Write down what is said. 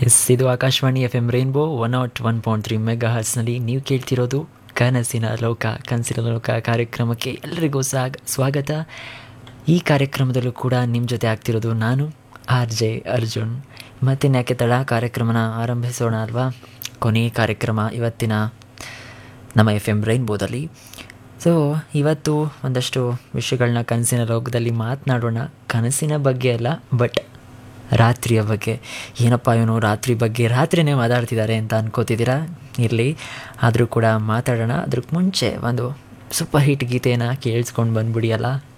S ಇದು Akashvani F M rainbow one naught one point three mega ಹರ್ಸ್ನಲ್ಲಿ ನೀವು ಕೇಳ್ತಿರೋದು ಕನಸಿನ ಲೋಕ ಕನಸಿನ ಲೋಕ ಕಾರ್ಯಕ್ರಮಕ್ಕೆ ಎಲ್ಲರಿಗೂ ಸಾಗ್ ಸ್ವಾಗತ ಈ ಕಾರ್ಯಕ್ರಮದಲ್ಲೂ ಕೂಡ ನಿಮ್ಮ ಜೊತೆ ಆಗ್ತಿರೋದು ನಾನು ಆರ್ ಜೆ ಅರ್ಜುನ್ ಮತ್ತಿನ್ಯಾಕೆ ತಡ ಕಾರ್ಯಕ್ರಮನ ಆರಂಭಿಸೋಣ ಅಲ್ವಾ ಕೊನೆಯ ಕಾರ್ಯಕ್ರಮ ಇವತ್ತಿನ ನಮ್ಮ ಎಫ್ ಎಮ್ ರೈನ್ಬೋದಲ್ಲಿ ಸೊ ಇವತ್ತು ಒಂದಷ್ಟು ವಿಷಯಗಳನ್ನ ಕನಸಿನ ಲೋಕದಲ್ಲಿ ಮಾತನಾಡೋಣ ಕನಸಿನ ಬಗ್ಗೆ ಅಲ್ಲ ಬಟ್ ರಾತ್ರಿಯ ಬಗ್ಗೆ ಏನಪ್ಪ ಇವನು ರಾತ್ರಿ ಬಗ್ಗೆ ರಾತ್ರಿನೇ ಮಾತಾಡ್ತಿದ್ದಾರೆ ಅಂತ ಅನ್ಕೋತಿದ್ದೀರಾ ಇರಲಿ ಆದರೂ ಕೂಡ ಮಾತಾಡೋಣ ಅದ್ರಕ್ಕೆ ಮುಂಚೆ ಒಂದು ಸೂಪರ್ ಹಿಟ್ ಗೀತೆಯನ್ನು ಕೇಳಿಸ್ಕೊಂಡು ಬಂದ್ಬಿಡಿ ಅಲ್ಲ